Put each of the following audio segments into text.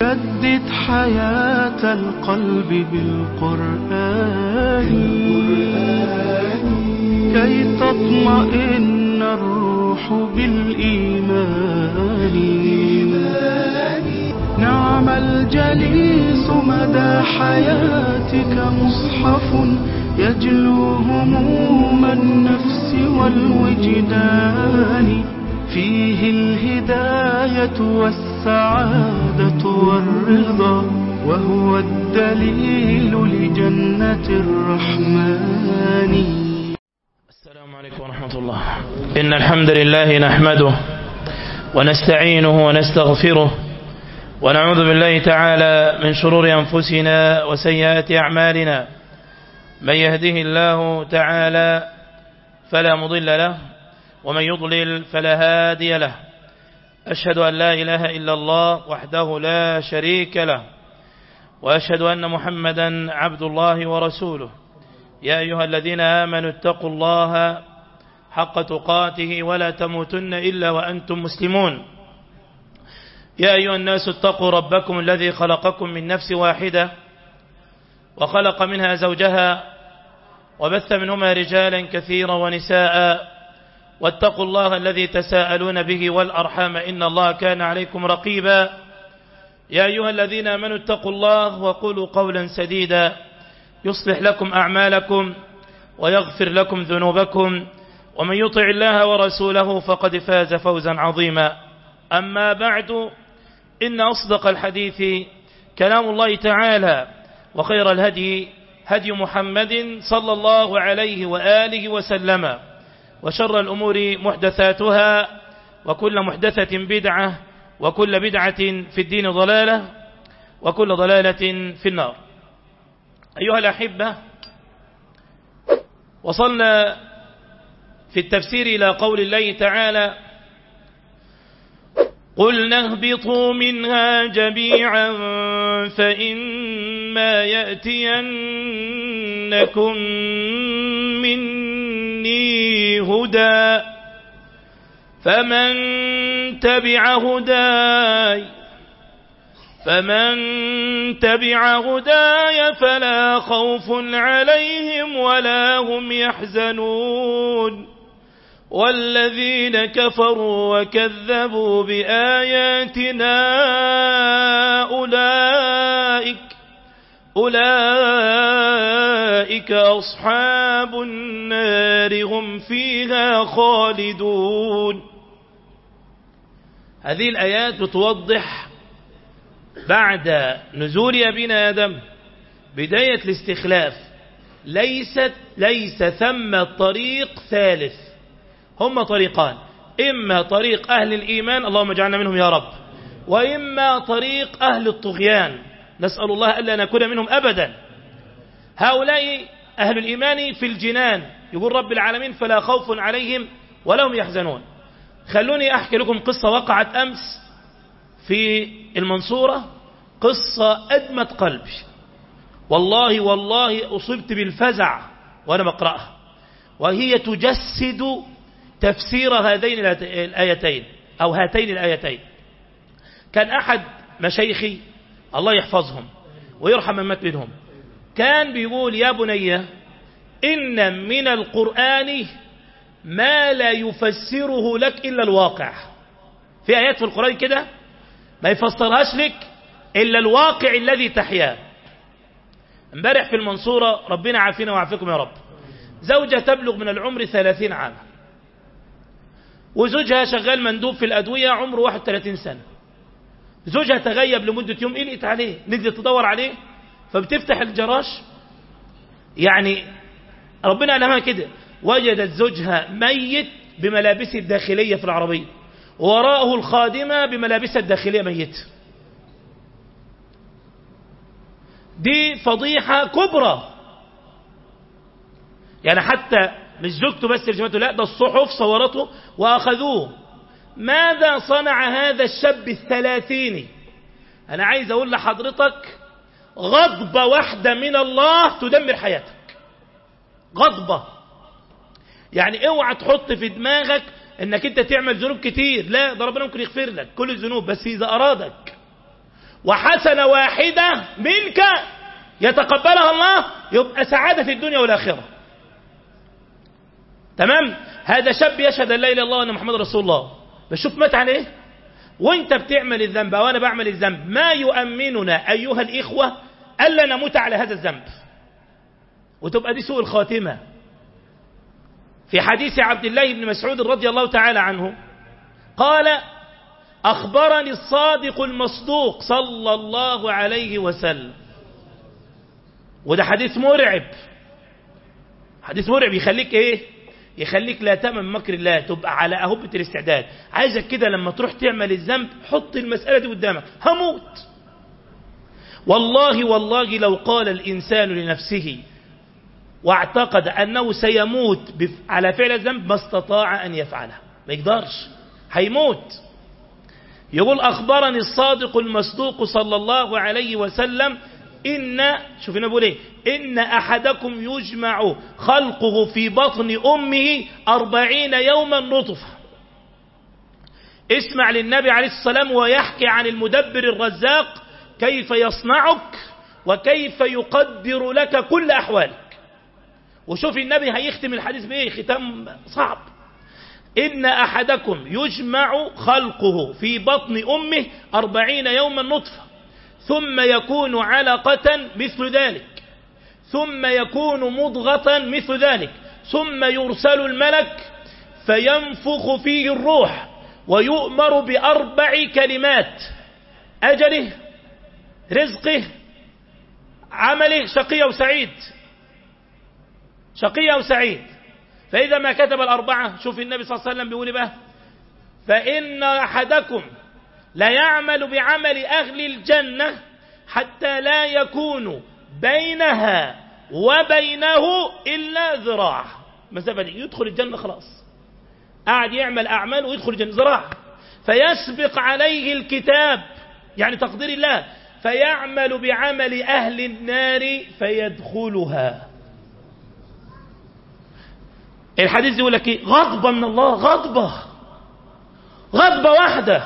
جدد حياة القلب بالقرآن كي تطمئن الروح بالإيمان نعم الجليس مدى حياتك مصحف يجلو هموم النفس والوجدان فيه الهداية والسعادة والرضا وهو الدليل لجنة الرحمن السلام عليكم ورحمة الله إن الحمد لله نحمده ونستعينه ونستغفره ونعوذ بالله تعالى من شرور أنفسنا وسيئات أعمالنا من يهده الله تعالى فلا مضل له ومن يضلل فلا هادي له أشهد أن لا إله إلا الله وحده لا شريك له وأشهد أن محمدا عبد الله ورسوله يا أيها الذين آمنوا اتقوا الله حق تقاته ولا تموتن إلا وأنتم مسلمون يا أيها الناس اتقوا ربكم الذي خلقكم من نفس واحدة وخلق منها زوجها وبث منهما رجالا كثيرا ونساء واتقوا الله الذي تساءلون به والأرحام إن الله كان عليكم رقيبا يا أيها الذين آمنوا اتقوا الله وقولوا قولا سديدا يصلح لكم أعمالكم ويغفر لكم ذنوبكم ومن يطع الله ورسوله فقد فاز فوزا عظيما أما بعد إن أصدق الحديث كلام الله تعالى وخير الهدي هدي محمد صلى الله عليه وآله وسلم وشر الأمور محدثاتها وكل محدثة بدعة وكل بدعة في الدين ضلالة وكل ضلالة في النار أيها الأحبة وصلنا في التفسير إلى قول الله تعالى قل اهبطوا منها جميعا فإما يأتينكم مني هدى فمن تبع هداي فمن تبع هداي فلا خوف عليهم ولا هم يحزنون والذين كفروا وكذبوا بآياتنا أولئك أولئك أصحاب النار هم فيها خالدون هذه الآيات بتوضح بعد نزول أبينا آدم بداية الاستخلاف ليست ليس ثم طريق ثالث هم طريقان إما طريق أهل الإيمان اللهم اجعلنا منهم يا رب وإما طريق أهل الطغيان نسأل الله ألا نكون منهم أبدا هؤلاء أهل الإيمان في الجنان يقول رب العالمين فلا خوف عليهم ولا هم يحزنون خلوني أحكي لكم قصة وقعت أمس في المنصورة قصة أدمت قلبي والله والله أصبت بالفزع وأنا بقرأها وهي تجسد تفسير هذين الآيتين أو هاتين الآيتين كان أحد مشايخي الله يحفظهم ويرحم من مات منهم كان بيقول يا بني إن من القرآن ما لا يفسره لك إلا الواقع في آيات في القرآن كده ما يفسرهاش لك إلا الواقع الذي تحياه امبارح في المنصورة ربنا عافينا وعافيكم يا رب زوجة تبلغ من العمر ثلاثين عاما وزوجها شغال مندوب في الأدوية عمره 31 سنة زوجها تغيب لمدة يوم قلقت عليه نزلت تدور عليه فبتفتح الجراش يعني ربنا ألهمها كده وجدت زوجها ميت بملابسه الداخلية في العربية وراءه الخادمة بملابسها الداخلية ميت دي فضيحة كبرى يعني حتى مش زوجته بس رجمته لا ده الصحف صورته وأخذوه ماذا صنع هذا الشاب الثلاثيني أنا عايز أقول لحضرتك غضبة واحدة من الله تدمر حياتك غضبة يعني اوعى تحط في دماغك انك انت تعمل ذنوب كتير لا ده ربنا ممكن يغفر لك كل الذنوب بس اذا ارادك وحسنة واحدة منك يتقبلها الله يبقى سعادة في الدنيا والآخرة تمام هذا شاب يشهد ان لا اله الا الله وان محمد رسول الله بشوف مات عن ايه وانت بتعمل الذنب وانا بعمل الذنب ما يؤمننا ايها الاخوه الا نموت على هذا الذنب وتبقى دي سوء الخاتمه في حديث عبد الله بن مسعود رضي الله تعالى عنه قال اخبرني الصادق المصدوق صلى الله عليه وسلم وده حديث مرعب حديث مرعب يخليك ايه يخليك لا تأمن مكر الله تبقى على أهبة الاستعداد عايزك كده لما تروح تعمل الذنب حط المسألة دي قدامك هموت والله والله لو قال الإنسان لنفسه واعتقد أنه سيموت على فعل الذنب ما استطاع أن يفعله ما يقدرش هيموت يقول أخبرني الصادق المصدوق صلى الله عليه وسلم إن شوف هنا بيقول إيه إن أحدكم يجمع خلقه في بطن أمه أربعين يوما نطفة اسمع للنبي عليه الصلاة والسلام ويحكي عن المدبر الرزاق كيف يصنعك وكيف يقدر لك كل أحوالك وشوف النبي هيختم الحديث بإيه ختام صعب إن أحدكم يجمع خلقه في بطن أمه أربعين يوما نطفة ثم يكون علقة مثل ذلك ثم يكون مضغة مثل ذلك ثم يرسل الملك فينفخ فيه الروح ويؤمر بأربع كلمات أجله رزقه عمله شقي أو سعيد شقي أو سعيد فإذا ما كتب الأربعة شوف النبي صلى الله عليه وسلم بيقول بقى فإن أحدكم لا يعمل بعمل أهل الجنة حتى لا يكون بينها وبينه إلا ذراع مسافة دي يدخل الجنة خلاص قاعد يعمل أعمال ويدخل الجنة ذراع فيسبق عليه الكتاب يعني تقدير الله فيعمل بعمل أهل النار فيدخلها الحديث يقول لك ايه غضبة من الله غضبة غضبة واحدة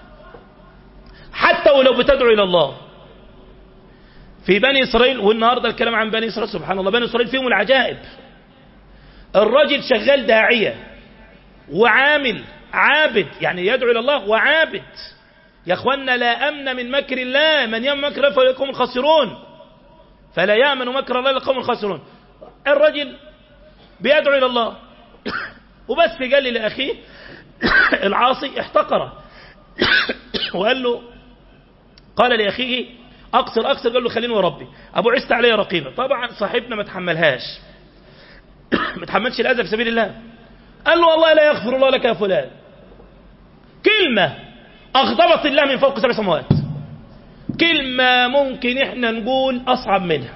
حتى ولو بتدعو إلى الله في بني إسرائيل والنهاردة الكلام عن بني إسرائيل سبحان الله بني إسرائيل فيهم العجائب الرجل شغال داعية وعامل عابد يعني يدعو إلى الله وعابد يا أخوانا لا أمن من مكر الله من يأمن مكر الله فيكون الخاسرون فلا يأمن مكر الله لقوم الخاسرون الرجل بيدعو إلى الله وبس قال لي لأخيه العاصي احتقره وقال له قال لأخيه أقصر أقصر قال له خليني وربي أبو عست علي رقيبة طبعا صاحبنا ما تحملهاش ما تحملش الأذى في سبيل الله قال له والله لا يغفر الله لك يا فلان كلمة أغضبت الله من فوق سبع سماوات كلمة ممكن احنا نقول أصعب منها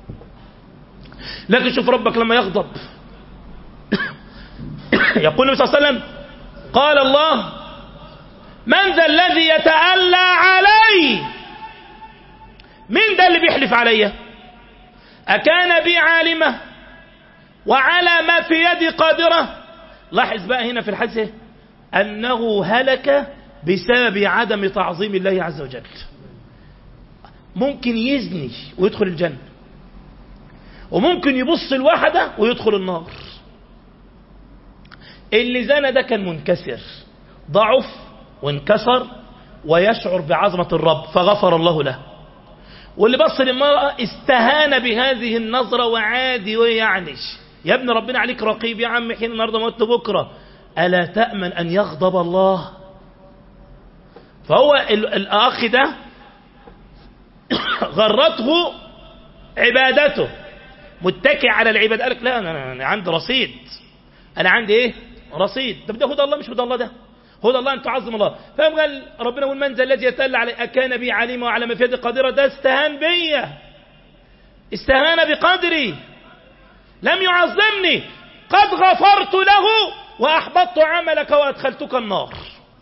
لكن شوف ربك لما يغضب يقول النبي صلى الله عليه وسلم قال الله من ذا الذي يتألى علي من ذا اللي بيحلف علي أكان بي عالمة وعلى ما في يدي قادرة لاحظ بقى هنا في الحديث أنه هلك بسبب عدم تعظيم الله عز وجل ممكن يزني ويدخل الجنة وممكن يبص الواحدة ويدخل النار اللي زنى ده كان منكسر ضعف وانكسر ويشعر بعظمة الرب فغفر الله له واللي بص للمرأة استهان بهذه النظرة وعادي ويعنش يا ابن ربنا عليك رقيب يا عم حين النهارده موت بكرة ألا تأمن أن يغضب الله فهو الأخ ده غرته عبادته متكئ على العبادة قال لك لا أنا, أنا عندي رصيد أنا عندي إيه رصيد طب ده هدى الله مش هدى الله ده هدى الله أن تعظم الله فهم قال ربنا يقول من ذا الذي يتألى علي أكان بي عليما وعلى ما في يدي قادرة ده استهان بي استهان بقدري لم يعظمني قد غفرت له وأحبطت عملك وأدخلتك النار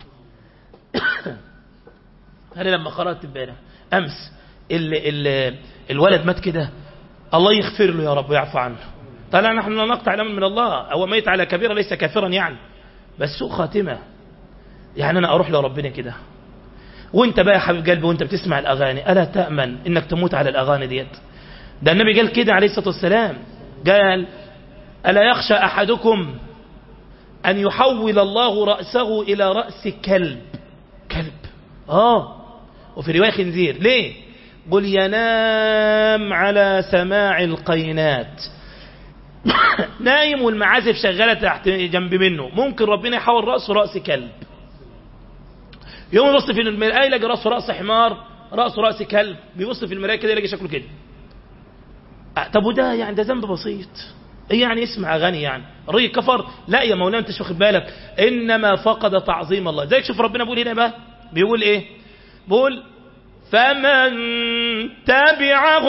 أنا لما قرأت امبارح أمس ال ال الولد مات كده الله يغفر له يا رب ويعفو عنه طبعا نحن لا نقطع الأمر من الله هو ميت على كبيرة ليس كافرا يعني بس سوء خاتمة يعني أنا أروح لربنا كده وانت بقى يا حبيب قلبي وانت بتسمع الأغاني ألا تأمن انك تموت على الأغاني ديت ده النبي قال كده عليه الصلاة والسلام قال ألا يخشى أحدكم أن يحول الله رأسه إلى رأس كلب كلب آه وفي رواية خنزير ليه قل ينام على سماع القينات نايم والمعازف شغالة تحت جنب منه ممكن ربنا يحول رأسه رأس كلب يوم يبص في المرآة يلاقي رأسه رأس حمار رأسه رأس كلب بيبص في المراية كده يلاقي شكله كده طب وده يعني ده ذنب بسيط ايه يعني اسمع اغاني يعني الراجل كفر لا يا مولانا انت مش واخد بالك انما فقد تعظيم الله زيك شوف ربنا بيقول هنا بقى بيقول ايه بيقول فمن تبع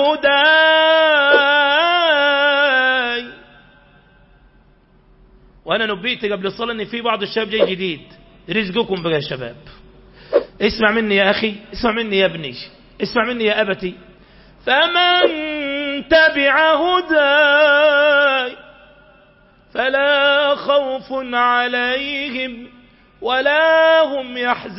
هداي وانا نبيت قبل الصلاه ان في بعض الشباب جاي جديد رزقكم بقى يا شباب اسمع مني يا اخي اسمع مني يا ابني اسمع مني يا ابتي فمن تبع هداي فلا خوف عليهم ولا هم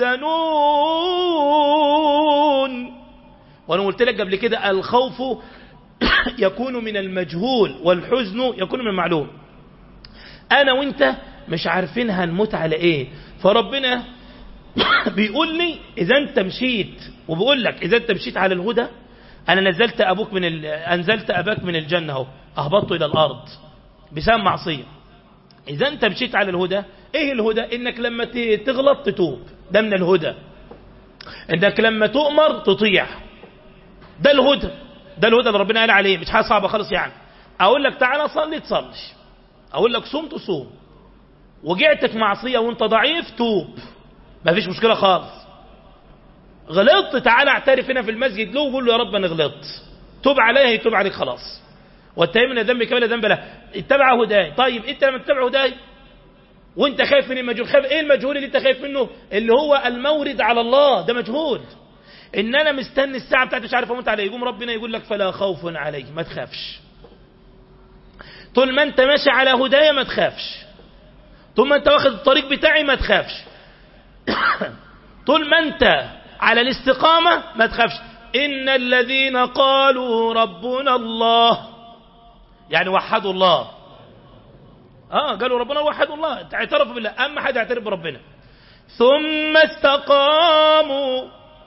يحزنون وانا قلت لك قبل كده الخوف يكون من المجهول والحزن يكون من المعلوم انا وانت مش عارفين هنموت على ايه فربنا بيقول لي اذا انت مشيت وبيقول لك اذا انت مشيت على الهدى انا نزلت ابوك من ال... انزلت اباك من الجنه اهو اهبطته الى الارض بسبب معصيه اذا انت مشيت على الهدى ايه الهدى انك لما تغلط تتوب ده من الهدى انك لما تؤمر تطيع ده الهدى ده الهدى اللي ربنا قال عليه مش حاجه صعبه خالص يعني اقول لك تعالى صلي تصلي اقول لك صوم تصوم وجعت في معصيه وانت ضعيف توب ما فيش مشكله خالص غلطت تعالى اعترف هنا في المسجد له وقول له يا رب انا غلطت توب عليها يتوب عليك خلاص والتهم من الذنب كما لا ذنب له اتبع هداي طيب انت لما تتبع هداي وانت خايف من المجهول خايف ايه المجهول اللي انت خايف منه اللي هو المورد على الله ده مجهول ان انا مستني الساعه بتاعتي مش عارف اموت عليه يقوم ربنا يقول لك فلا خوف عليك ما تخافش طول ما انت ماشي على هدايا ما تخافش طول ما انت واخد الطريق بتاعي ما تخافش طول ما انت على الاستقامة ما تخافش إن الذين قالوا ربنا الله يعني وحدوا الله آه قالوا ربنا وحدوا الله اعترفوا بالله أما حد يعترف بربنا ثم استقاموا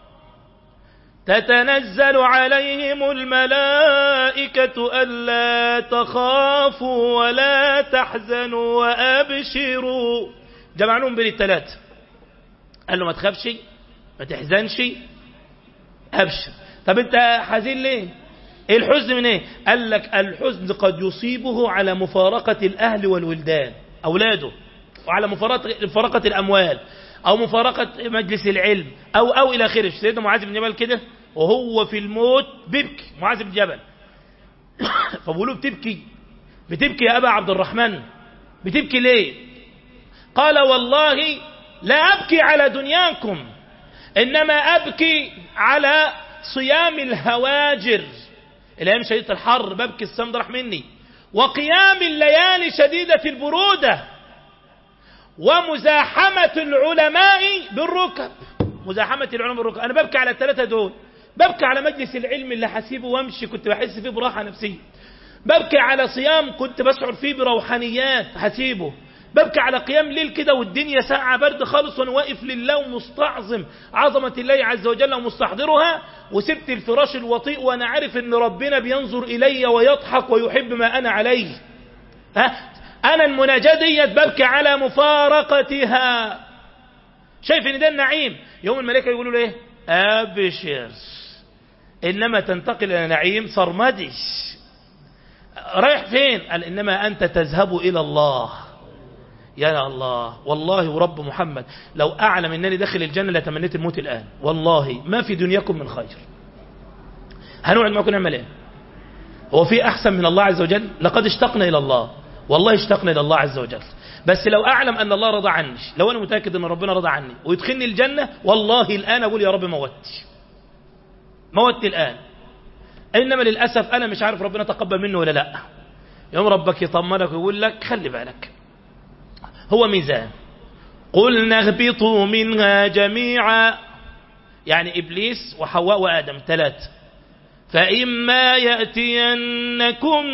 تتنزل عليهم الملائكة ألا تخافوا ولا تحزنوا وأبشروا جمعناهم بين الثلاثة قال له ما تخافش ما تحزنش أبشر طب انت حزين ليه ايه الحزن من ايه قال لك الحزن قد يصيبه على مفارقة الأهل والولدان أولاده وعلى مفارقة, مفارقة الأموال أو مفارقة مجلس العلم أو أو إلى آخره سيدنا معاذ بن جبل كده وهو في الموت بيبكي معاذ بن جبل فبقولوا بتبكي بتبكي يا أبا عبد الرحمن بتبكي ليه قال والله لا أبكي على دنياكم إنما أبكي على صيام الهواجر الأيام شديدة الحر ببكي السم راح مني وقيام الليالي شديدة البرودة ومزاحمة العلماء بالركب مزاحمة العلماء بالركب أنا ببكي على الثلاثة دول ببكي على مجلس العلم اللي حسيبه وامشي كنت بحس فيه براحة نفسية ببكي على صيام كنت بشعر فيه بروحانيات حسيبه ببكي على قيام ليل كده والدنيا ساعة برد خالص وانا واقف لله ومستعظم عظمة الله عز وجل ومستحضرها وسبت الفراش الوطيء وانا عارف ان ربنا بينظر الي ويضحك ويحب ما انا عليه ها انا المناجاة ديت ببكي على مفارقتها شايف ان ده النعيم يوم الملائكة يقولوا له ايه ابشر انما تنتقل الى نعيم صرمدي رايح فين قال انما انت تذهب الى الله يا الله والله ورب محمد لو أعلم أنني داخل الجنة لتمنيت الموت الآن والله ما في دنياكم من خير هنقعد معكم نعمل ايه هو في أحسن من الله عز وجل لقد اشتقنا إلى الله والله اشتقنا إلى الله عز وجل بس لو أعلم أن الله رضى عني لو أنا متأكد أن ربنا رضى عني ويدخلني الجنة والله الآن أقول يا رب موتي موتي الآن إنما للأسف أنا مش عارف ربنا تقبل منه ولا لا يوم ربك يطمنك ويقول لك خلي بالك هو ميزان قلنا اهبطوا منها جميعا يعني إبليس وحواء وآدم ثلاثة فإما يأتينكم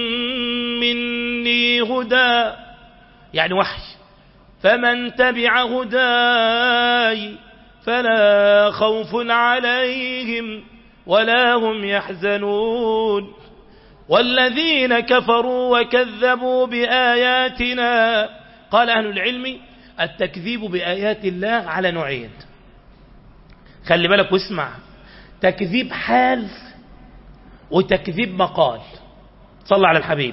مني هدى يعني وحي فمن تبع هداي فلا خوف عليهم ولا هم يحزنون والذين كفروا وكذبوا بآياتنا قال أهل العلم التكذيب بآيات الله على نوعين خلي بالك واسمع تكذيب حال وتكذيب مقال صلى على الحبيب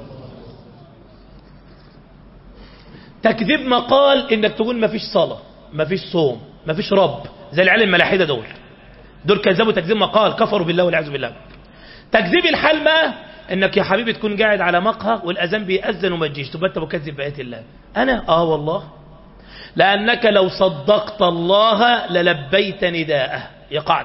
تكذيب مقال انك تقول ما فيش صلاة ما فيش صوم ما فيش رب زي العيال الملاحدة دول دول كذبوا تكذيب مقال كفروا بالله والعياذ بالله تكذيب الحال بقى انك يا حبيبي تكون قاعد على مقهى والاذان بيأذن وما تجيش تبقى انت مكذب بآيات الله انا اه والله لانك لو صدقت الله للبيت نداءه يا قاعد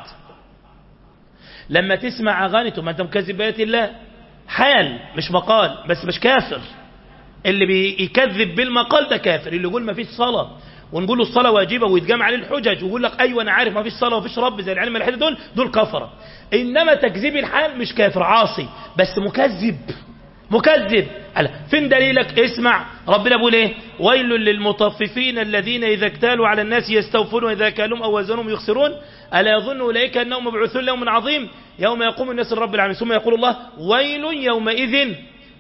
لما تسمع اغاني تبقى انت مكذب بآيات الله حال مش مقال بس مش كافر اللي بيكذب بالمقال ده كافر اللي يقول ما فيش صلاة ونقول له الصلاة واجبة ويتجمع عليه الحجج ويقول لك أيوة أنا عارف ما فيش صلاة وما فيش رب زي العلم الحديث دول دول كفرة إنما تكذيب الحال مش كافر عاصي بس مكذب مكذب على فين دليلك اسمع ربنا بيقول ايه ويل للمطففين الذين إذا اكتالوا على الناس يستوفون وإذا كالهم أو وزنهم يخسرون ألا يظن أولئك أنهم مبعوثون ليوم عظيم يوم يقوم الناس لرب العالمين ثم يقول الله ويل يومئذ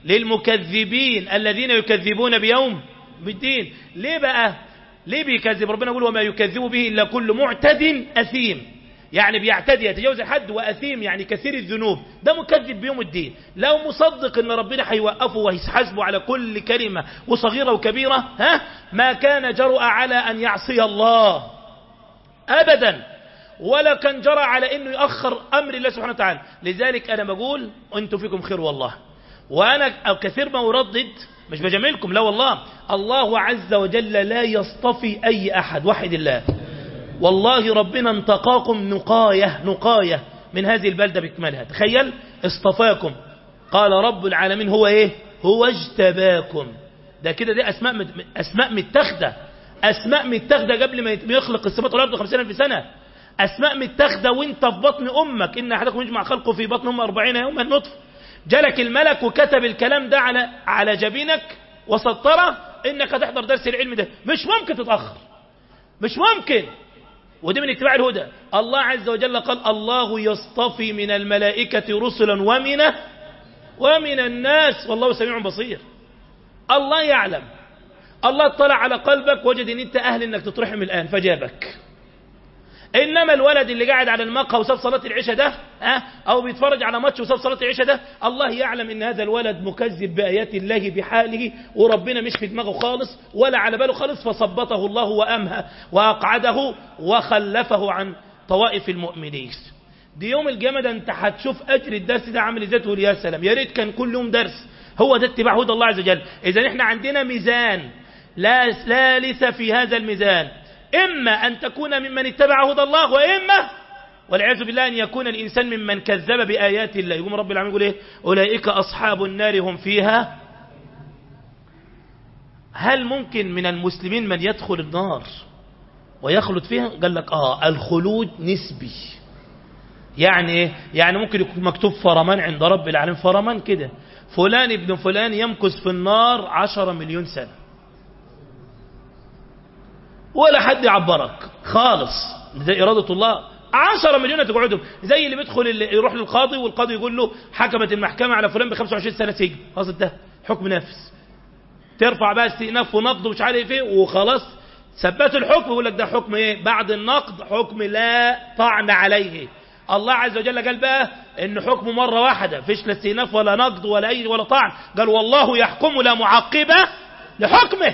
للمكذبين الذين يكذبون بيوم بالدين ليه بقى ليه بيكذب ربنا يقول وما يكذب به إلا كل معتد أثيم يعني بيعتدي يتجاوز الحد وأثيم يعني كثير الذنوب ده مكذب بيوم الدين لو مصدق ان ربنا هيوقفه وهيحاسبه على كل كلمة وصغيرة وكبيرة ها ما كان جرؤ على أن يعصي الله أبدا ولا كان جرى على أنه يأخر أمر الله سبحانه وتعالى لذلك أنا بقول أنتم فيكم خير والله وأنا أو كثير ما أردد مش بجاملكم لا والله الله عز وجل لا يصطفي أي أحد وحد الله والله ربنا انتقاكم نقاية نقاية من هذه البلدة بكمالها تخيل اصطفاكم قال رب العالمين هو ايه هو اجتباكم ده كده دي أسماء مت... أسماء متخذة أسماء متخذة قبل ما يخلق السماوات والأرض خمسين ألف سنة أسماء متخذة وانت في بطن أمك إن أحدكم يجمع خلقه في بطن أم أربعين يوما نطف جالك الملك وكتب الكلام ده على على جبينك وسطره انك هتحضر درس العلم ده مش ممكن تتأخر مش ممكن ودي من اتباع الهدى الله عز وجل قال الله يصطفي من الملائكة رسلا ومن ومن الناس والله سميع بصير الله يعلم الله اطلع على قلبك وجد ان انت اهل انك تطرحم الان فجابك انما الولد اللي قاعد على المقهى وساب صلاه العشاء ده ها او بيتفرج على ماتش وساب صلاه العشاء ده الله يعلم ان هذا الولد مكذب بايات الله بحاله وربنا مش في دماغه خالص ولا على باله خالص فصبته الله وامهى واقعده وخلفه عن طوائف المؤمنين دي يوم القيامه ده انت هتشوف اجر الدرس ده عامل ازاي تقول يا سلام يا ريت كان كل يوم درس هو ده اتباع هدى الله عز وجل اذا احنا عندنا ميزان لا ثالث في هذا الميزان إما أن تكون ممن اتبع هدى الله وإما والعياذ بالله أن يكون الإنسان ممن كذب بآيات الله يقوم رب العالمين يقول إيه أولئك أصحاب النار هم فيها هل ممكن من المسلمين من يدخل النار ويخلد فيها قال لك آه الخلود نسبي يعني إيه يعني ممكن يكون مكتوب فرمان عند رب العالمين فرمان كده فلان ابن فلان يمكث في النار عشر مليون سنة ولا حد يعبرك خالص زي إرادة الله عشرة مليون تقعدهم زي اللي بيدخل اللي يروح للقاضي والقاضي يقول له حكمت المحكمة على فلان ب 25 سنة سجن خلاص ده حكم نافذ ترفع بقى استئناف ونقض ومش عارف ايه وخلاص ثبت الحكم يقول لك ده حكم ايه بعد النقض حكم لا طعن عليه الله عز وجل قال بقى ان حكمه مرة واحدة فيش لا استئناف ولا نقض ولا اي ولا طعن قال والله يحكم لا معقبة لحكمه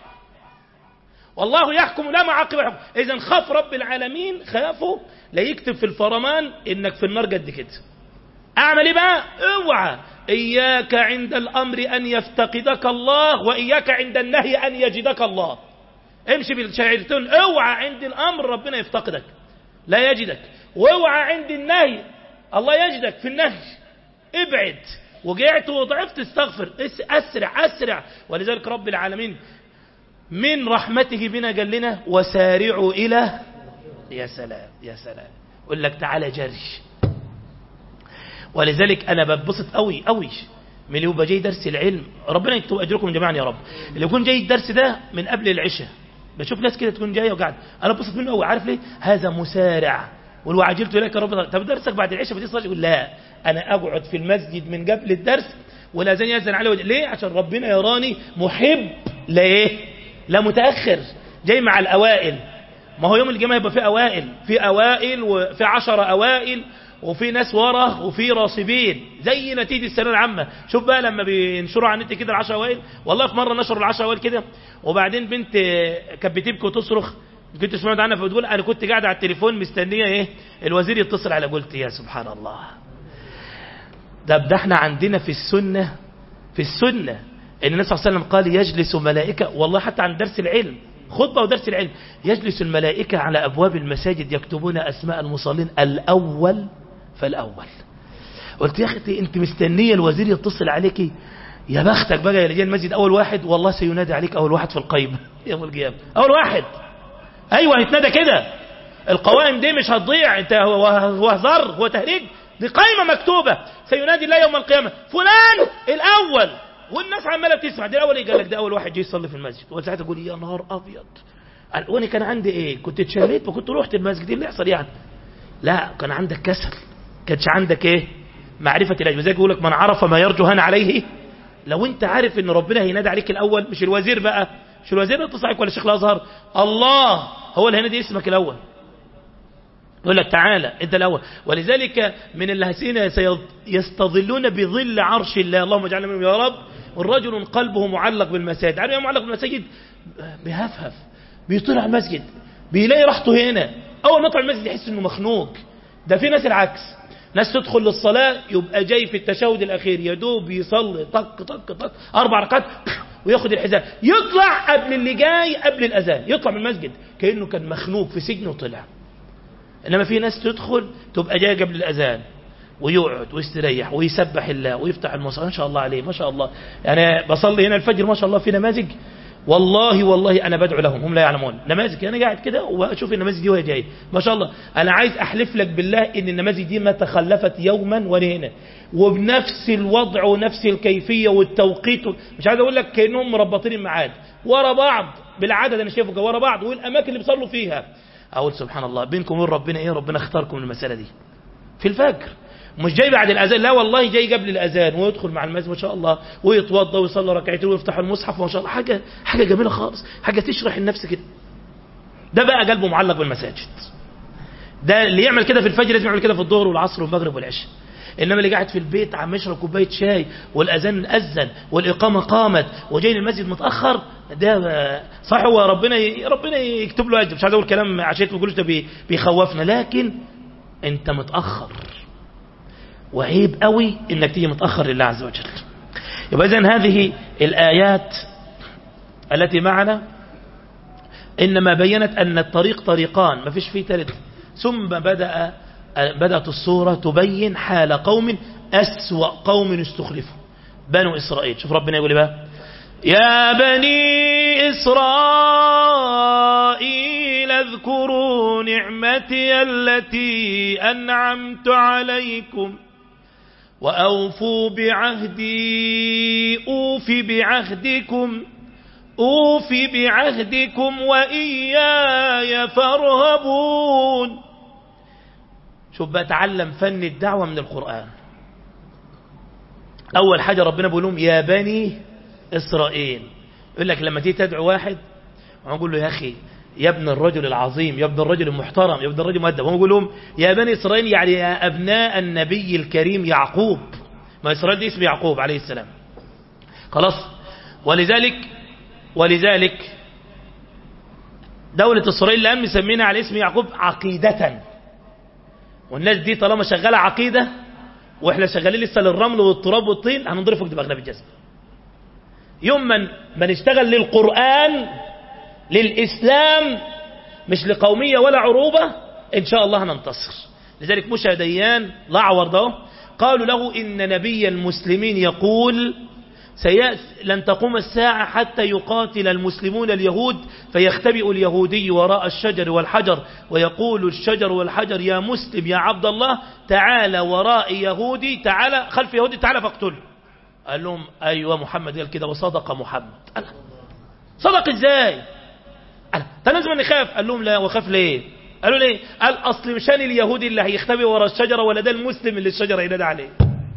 والله يحكم لا معقب حكم اذا خاف رب العالمين خافوا لا يكتب في الفرمان انك في النار قد كده اعمل ايه بقى اوعى اياك عند الامر ان يفتقدك الله واياك عند النهي ان يجدك الله امشي بالشعيرتين اوعى عند الامر ربنا يفتقدك لا يجدك واوعى عند النهي الله يجدك في النهي ابعد وقعت وضعفت استغفر اسرع اسرع ولذلك رب العالمين من رحمته بنا قال لنا وسارعوا إلى يا سلام يا سلام يقول لك تعالى جري ولذلك انا ببسط قوي قوي من اللي يبقى جاي درس العلم ربنا يكتب اجركم جميعا يا رب اللي يكون جاي الدرس ده من قبل العشاء بشوف ناس كده تكون جايه وقاعد انا ببسط منه قوي عارف ليه هذا مسارع والوعجلت اليك يا رب طب درسك بعد العشاء بتصلي يقول لا انا اقعد في المسجد من قبل الدرس والاذان ياذن عليه وجه. ليه عشان ربنا يراني محب لايه لا متاخر جاي مع الاوائل ما هو يوم الجمعه يبقى في اوائل في اوائل وفي عشرة اوائل وفي ناس ورا وفي راصبين زي نتيجه الثانويه العامه شوف بقى لما بينشروا على النت كده العشرة اوائل والله في مره نشروا العشرة اوائل كده وبعدين بنت كانت بتبكي وتصرخ كنت سمعت عنها فبتقول انا كنت قاعد على التليفون مستنيه ايه الوزير يتصل على قلت يا سبحان الله ده ده احنا عندنا في السنه في السنه ان النبي صلى الله عليه وسلم قال يجلس ملائكه والله حتى عن درس العلم خطبه ودرس العلم يجلس الملائكه على ابواب المساجد يكتبون اسماء المصلين الاول فالاول قلت يا اختي انت مستنيه الوزير يتصل عليكي يا بختك بقى يا رجال المسجد اول واحد والله سينادي عليك اول واحد في القيمه يوم القيامه اول واحد ايوه هيتنادى كده القوائم دي مش هتضيع انت هو هو هزار هو تهريج دي قائمه مكتوبه سينادي الله يوم القيامه فلان الاول والناس عماله تسمع دي الاول قال لك ده اول واحد جه يصلي في المسجد وساعتها تقول يا نهار ابيض وانا كان عندي ايه كنت اتشليت وكنت رحت المسجد ايه اللي يحصل يعني لا كان عندك كسل كانش عندك ايه معرفه الاجر زي يقول لك من عرف ما يرجو هان عليه لو انت عارف ان ربنا هينادي عليك الاول مش الوزير بقى مش الوزير يتصل عليك ولا الشيخ الازهر الله هو اللي هينادي اسمك الاول يقول لك تعالى انت الاول ولذلك من الذين يستظلون بظل عرش الله اللهم اجعلنا منهم يا رب والرجل قلبه معلق بالمساجد عارف معلق بالمساجد بيهفهف بيطلع المسجد بيلاقي راحته هنا اول ما يطلع المسجد يحس انه مخنوق ده في ناس العكس ناس تدخل للصلاة يبقى جاي في التشهد الأخير يدوب يصلي طق طق طق أربع ركعات وياخد الحذاء يطلع قبل اللي جاي قبل الأذان يطلع من المسجد كأنه كان مخنوق في سجن وطلع إنما في ناس تدخل تبقى جاي قبل الأذان ويقعد ويستريح ويسبح الله ويفتح المصحف ما شاء الله عليه ما شاء الله يعني بصلي هنا الفجر ما شاء الله في نماذج والله والله انا بدعو لهم هم لا يعلمون نماذج انا قاعد كده واشوف النماذج دي وهي جايه ما شاء الله انا عايز احلف لك بالله ان النماذج دي ما تخلفت يوما ولا هنا وبنفس الوضع ونفس الكيفيه والتوقيت مش عايز اقول لك كانهم مربطين الميعاد ورا بعض بالعدد انا شايفه ورا بعض والاماكن اللي بيصلوا فيها اقول سبحان الله بينكم وبين ربنا ايه ربنا اختاركم المساله دي في الفجر مش جاي بعد الاذان لا والله جاي قبل الاذان ويدخل مع المسجد ما شاء الله ويتوضا ويصلي ركعتين ويفتح المصحف ما شاء الله حاجه حاجه جميله خالص حاجه تشرح النفس كده ده بقى قلبه معلق بالمساجد ده اللي يعمل كده في الفجر لازم يعمل كده في الظهر والعصر والمغرب والعشاء انما اللي قاعد في البيت عم يشرب كوبايه شاي والاذان اذن والاقامه قامت وجاي المسجد متاخر ده صح هو ربنا ربنا يكتب له اجر مش عايز اقول كلام عشان ما تقولوش ده بيخوفنا لكن انت متاخر وعيب قوي انك تيجي متأخر لله عز وجل يبقى إذن هذه الآيات التي معنا إنما بينت أن الطريق طريقان ما فيش فيه ثالث ثم بدأ بدأت الصورة تبين حال قوم أسوأ قوم استخلفوا بنو إسرائيل شوف ربنا يقول بقى يا بني إسرائيل اذكروا نعمتي التي أنعمت عليكم وأوفوا بعهدي أوف بعهدكم أوف بعهدكم وإياي فارهبون شوف بقى تعلم فن الدعوة من القرآن أول حاجة ربنا بيقول لهم يا بني إسرائيل يقول لك لما تيجي تدعو واحد ونقول له يا أخي يا ابن الرجل العظيم يا ابن الرجل المحترم يا ابن الرجل المؤدب هم يقول لهم يا بني إسرائيل يعني يا أبناء النبي الكريم يعقوب ما إسرائيل دي اسم يعقوب عليه السلام خلاص ولذلك ولذلك دولة إسرائيل الآن مسمينها على اسم يعقوب عقيدة والناس دي طالما شغالة عقيدة واحنا شغالين لسه للرمل والتراب والطين هنضرفك دماغنا بالجزم يوم من من اشتغل للقرآن للإسلام مش لقومية ولا عروبة إن شاء الله هننتصر لذلك مشى ديان الأعور ده قالوا له إن نبي المسلمين يقول سيأتي لن تقوم الساعة حتى يقاتل المسلمون اليهود فيختبئ اليهودي وراء الشجر والحجر ويقول الشجر والحجر يا مسلم يا عبد الله تعال وراء يهودي تعال خلف يهودي تعال فاقتله قال لهم أيوة محمد قال كده وصدق محمد قال صدق ازاي قال لازم نخاف قال لهم لا وخاف ليه قالوا ليه قال أصل مشان اليهودي اللي هيختبئ وراء الشجرة ولا ده المسلم اللي الشجرة ينادى عليه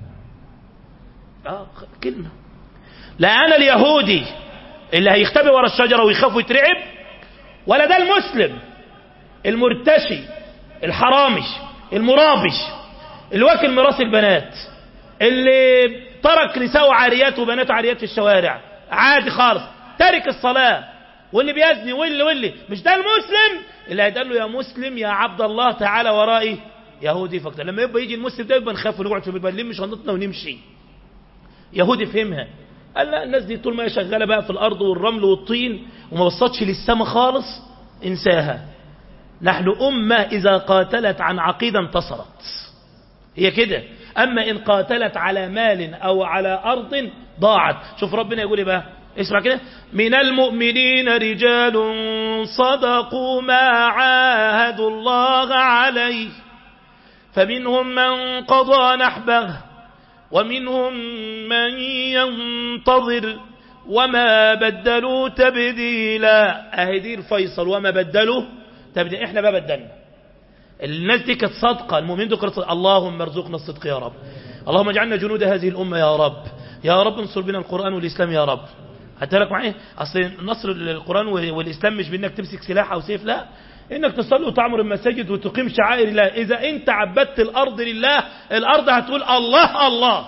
آه كلمة لا أنا اليهودي اللي هيختبئ ورا الشجرة ويخاف ويترعب ولا ده المسلم المرتشي الحرامي المرابش اللي واكل ميراث البنات اللي ترك نساء عاريات وبنات عاريات في الشوارع عادي خالص تارك الصلاة واللي بيزني واللي واللي مش ده المسلم اللي هيتقال له يا مسلم يا عبد الله تعالى ورائي يهودي فقط لما يبقى يجي المسلم ده يبقى نخاف ونقعد في البيت نلم شنطتنا ونمشي يهودي فهمها قال لا الناس دي طول ما هي شغاله بقى في الارض والرمل والطين وما بصتش للسماء خالص انساها نحن امه اذا قاتلت عن عقيده انتصرت هي كده اما ان قاتلت على مال او على ارض ضاعت شوف ربنا يقول ايه بقى اسمع كده من المؤمنين رجال صدقوا ما عاهدوا الله عليه فمنهم من قضى نحبه ومنهم من ينتظر وما بدلوا تبديلا اهدي الفيصل وما بدلوا تبديلا احنا بقى بدلنا الناس دي كانت صادقه المؤمنين دول كانت صادقة. اللهم ارزقنا الصدق يا رب اللهم اجعلنا جنود هذه الامه يا رب يا رب انصر بنا القران والاسلام يا رب حتى لك معايا اصل نصر القران والاسلام مش بانك تمسك سلاح او سيف لا انك تصلي وتعمر المساجد وتقيم شعائر الله اذا انت عبدت الارض لله الارض هتقول الله الله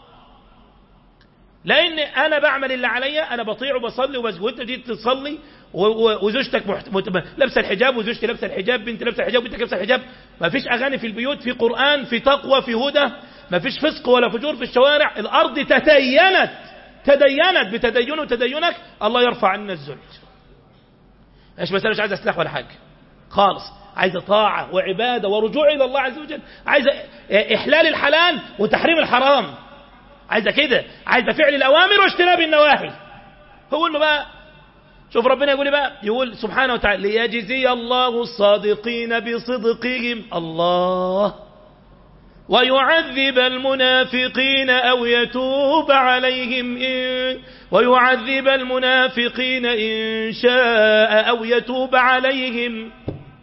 لان انا بعمل اللي عليا انا بطيع وبصلي وبسجد وانت جيت تصلي وزوجتك محت... مت... لابسه الحجاب وزوجتي لابسه الحجاب بنتي لابسه الحجاب وبنتك لابسه الحجاب ما فيش اغاني في البيوت في قران في تقوى في هدى ما فيش فسق ولا فجور في الشوارع الارض تدينت تدينت بتدين وتدينك الله يرفع عنا الذل ايش مساله مش عايزه سلاح ولا حاجه خالص عايزه طاعه وعباده ورجوع الى الله عز وجل عايزه احلال الحلال وتحريم الحرام عايزه كده عايزه فعل الاوامر واجتناب النواهي هو انه بقى شوف ربنا يقول بقى يقول سبحانه وتعالى ليجزي الله الصادقين بصدقهم الله ويعذب المنافقين أو يتوب عليهم إن ويعذب المنافقين إن شاء أو يتوب عليهم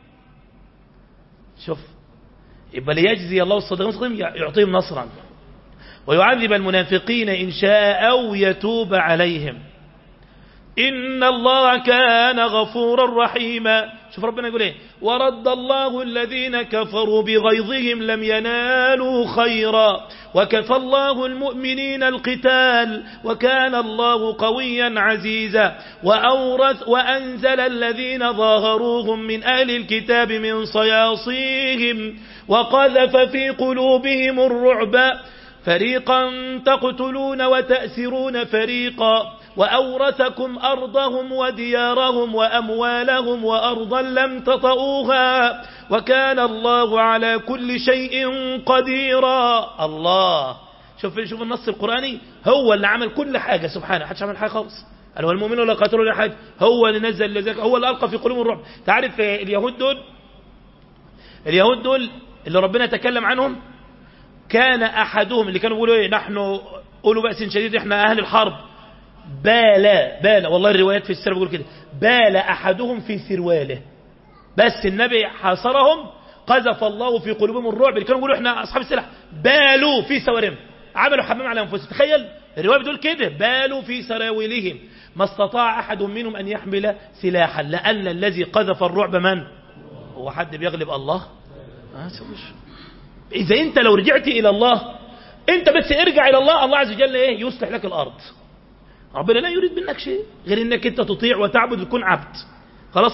شوف يبقى ليجزي الله الصادقين يعطيهم نصرا ويعذب المنافقين إن شاء أو يتوب عليهم إن الله كان غفورا رحيما شوف ربنا يقول ايه ورد الله الذين كفروا بغيظهم لم ينالوا خيرا وكفى الله المؤمنين القتال وكان الله قويا عزيزا وأورث وأنزل الذين ظاهروهم من أهل الكتاب من صياصيهم وقذف في قلوبهم الرعب فريقا تقتلون وتأسرون فريقا وأورثكم أرضهم وديارهم وأموالهم وأرضا لم تطئوها وكان الله على كل شيء قديرا الله شوف شوف النص القرآني هو اللي عمل كل حاجة سبحانه حدش عمل حاجة خالص قال هو المؤمن ولا قاتل ولا حاجة هو اللي نزل لذلك هو اللي ألقى في قلوبهم الرعب تعرف اليهود دول اليهود دول اللي ربنا تكلم عنهم كان أحدهم اللي كانوا بيقولوا ايه نحن قولوا بأس شديد احنا أهل الحرب بالا بالا والله الروايات في السيرة بيقول كده بالا أحدهم في سرواله بس النبي حاصرهم قذف الله في قلوبهم الرعب اللي كانوا بيقولوا احنا أصحاب السلاح بالوا في سوارهم عملوا حمام على أنفسهم تخيل الرواية بتقول كده بالوا في سراويلهم ما استطاع أحد منهم أن يحمل سلاحا لأن الذي قذف الرعب من هو حد بيغلب الله آه إذا أنت لو رجعت إلى الله أنت بس ارجع إلى الله الله عز وجل إيه يصلح لك الأرض ربنا لا يريد منك شيء غير انك انت تطيع وتعبد وتكون عبد خلاص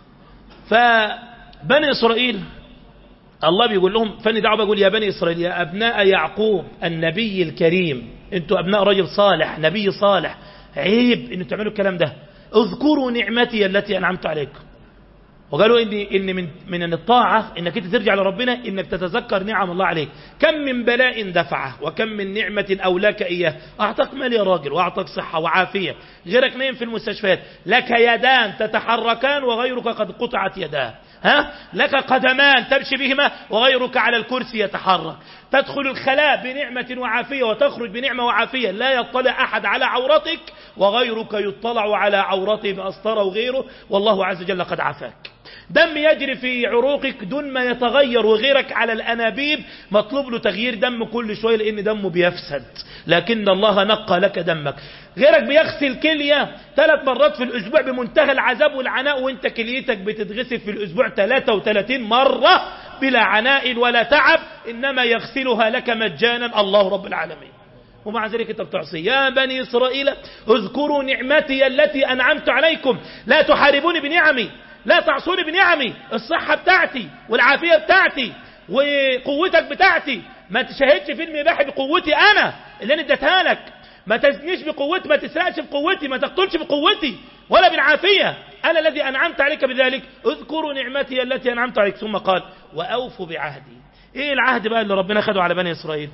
فبني اسرائيل الله بيقول لهم فاني دعوه بقول يا بني اسرائيل يا ابناء يعقوب النبي الكريم انتوا ابناء رجل صالح نبي صالح عيب ان تعملوا الكلام ده اذكروا نعمتي التي انعمت عليكم وقالوا إن, إن من, من الطاعة إنك أنت ترجع لربنا إنك تتذكر نعم الله عليك كم من بلاء دفعه وكم من نعمة أولاك إياه أعطاك مال يا راجل وأعطاك صحة وعافية غيرك نايم في المستشفيات لك يدان تتحركان وغيرك قد قطعت يداه ها لك قدمان تمشي بهما وغيرك على الكرسي يتحرك تدخل الخلاء بنعمة وعافية وتخرج بنعمة وعافية لا يطلع أحد على عورتك وغيرك يطلع على عورته بأسطره وغيره والله عز وجل قد عافاك دم يجري في عروقك دون ما يتغير وغيرك على الأنابيب مطلوب له تغيير دم كل شوية لأن دمه بيفسد لكن الله نقى لك دمك غيرك بيغسل كلية ثلاث مرات في الأسبوع بمنتهى العذاب والعناء وانت كليتك بتتغسل في الأسبوع 33 مرة بلا عناء ولا تعب إنما يغسلها لك مجانا الله رب العالمين ومع ذلك انت بتعصي يا بني إسرائيل اذكروا نعمتي التي أنعمت عليكم لا تحاربوني بنعمي لا تعصوني بنعمي الصحة بتاعتي والعافية بتاعتي وقوتك بتاعتي ما تشاهدش فيلم إباحي بقوتي أنا اللي أنا اديتها لك ما تزنيش بقوتي ما تسرقش بقوتي ما تقتلش بقوتي ولا بالعافية أنا الذي أنعمت عليك بذلك اذكروا نعمتي التي أنعمت عليك ثم قال وأوفوا بعهدي إيه العهد بقى اللي ربنا خده على بني إسرائيل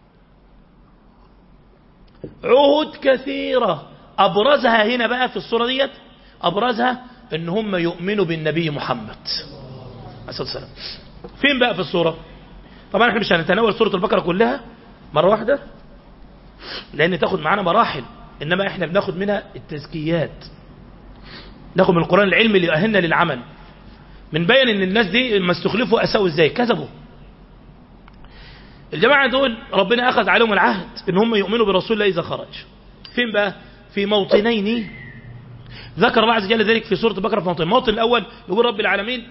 عهد كثيرة أبرزها هنا بقى في الصورة ديت أبرزها ان هم يؤمنوا بالنبي محمد عليه الصلاة فين بقى في الصورة طبعا احنا مش هنتناول سورة البقرة كلها مرة واحدة لان تاخد معانا مراحل انما احنا بناخد منها التزكيات ناخد من القرآن العلمي اللي يؤهلنا للعمل من بين ان الناس دي لما استخلفوا اساءوا ازاي كذبوا الجماعة دول ربنا اخذ عليهم العهد ان هم يؤمنوا برسول الله اذا خرج فين بقى في موطنين ذكر الله عز وجل ذلك في سورة البقرة في موطن الموطن الأول يقول رب العالمين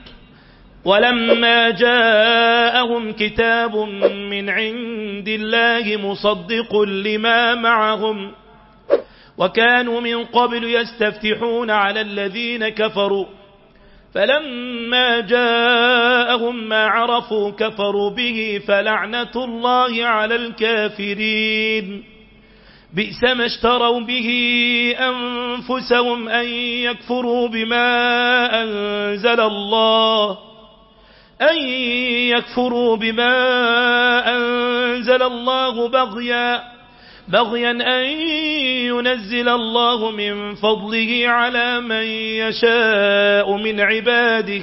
ولما جاءهم كتاب من عند الله مصدق لما معهم وكانوا من قبل يستفتحون على الذين كفروا فلما جاءهم ما عرفوا كفروا به فلعنة الله على الكافرين بئس ما اشتروا به أنفسهم أن يكفروا بما أنزل الله أن يكفروا بما أنزل الله بغيا بغيا أن ينزل الله من فضله على من يشاء من عباده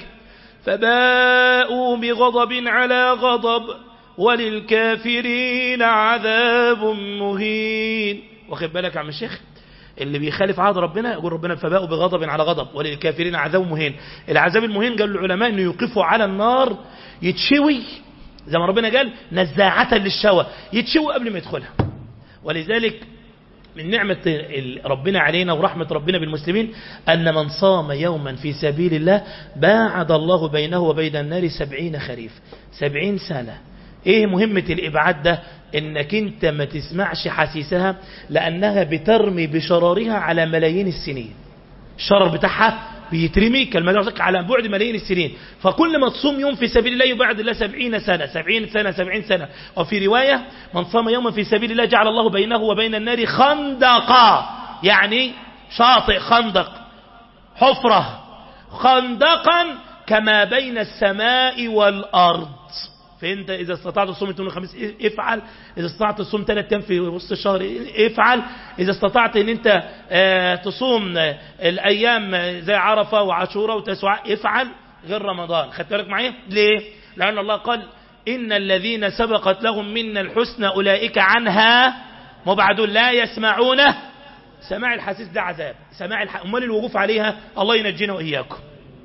فباءوا بغضب على غضب وللكافرين عذاب مهين واخد بالك يا عم الشيخ اللي بيخالف عهد ربنا يقول ربنا فباءوا بغضب على غضب وللكافرين عذاب مهين العذاب المهين قال العلماء انه يوقفوا على النار يتشوي زي ما ربنا قال نزاعة للشوى يتشوي قبل ما يدخلها ولذلك من نعمة ربنا علينا ورحمة ربنا بالمسلمين أن من صام يوما في سبيل الله باعد الله بينه وبين النار سبعين خريف سبعين سنة ايه مهمة الابعاد ده انك انت ما تسمعش حسيسها لانها بترمي بشرارها على ملايين السنين الشرر بتاعها بيترمي كالمدرسة على بعد ملايين السنين فكل ما تصوم يوم في سبيل الله يبعد الله سبعين سنة سبعين سنة سبعين سنة وفي رواية من صام يوما في سبيل الله جعل الله بينه وبين النار خندقا يعني شاطئ خندق حفرة خندقا كما بين السماء والأرض فانت اذا استطعت تصوم اثنين وخميس افعل اذا استطعت تصوم ثلاث ايام في وسط الشهر افعل اذا استطعت ان انت اه تصوم الايام زي عرفه وعاشوراء وتسوع افعل غير رمضان خدت بالك معايا ليه لان الله قال ان الذين سبقت لهم منا الحسنى اولئك عنها مبعدون لا يسمعون سماع الحسيس ده عذاب سماع الح... امال الوقوف عليها الله ينجينا واياكم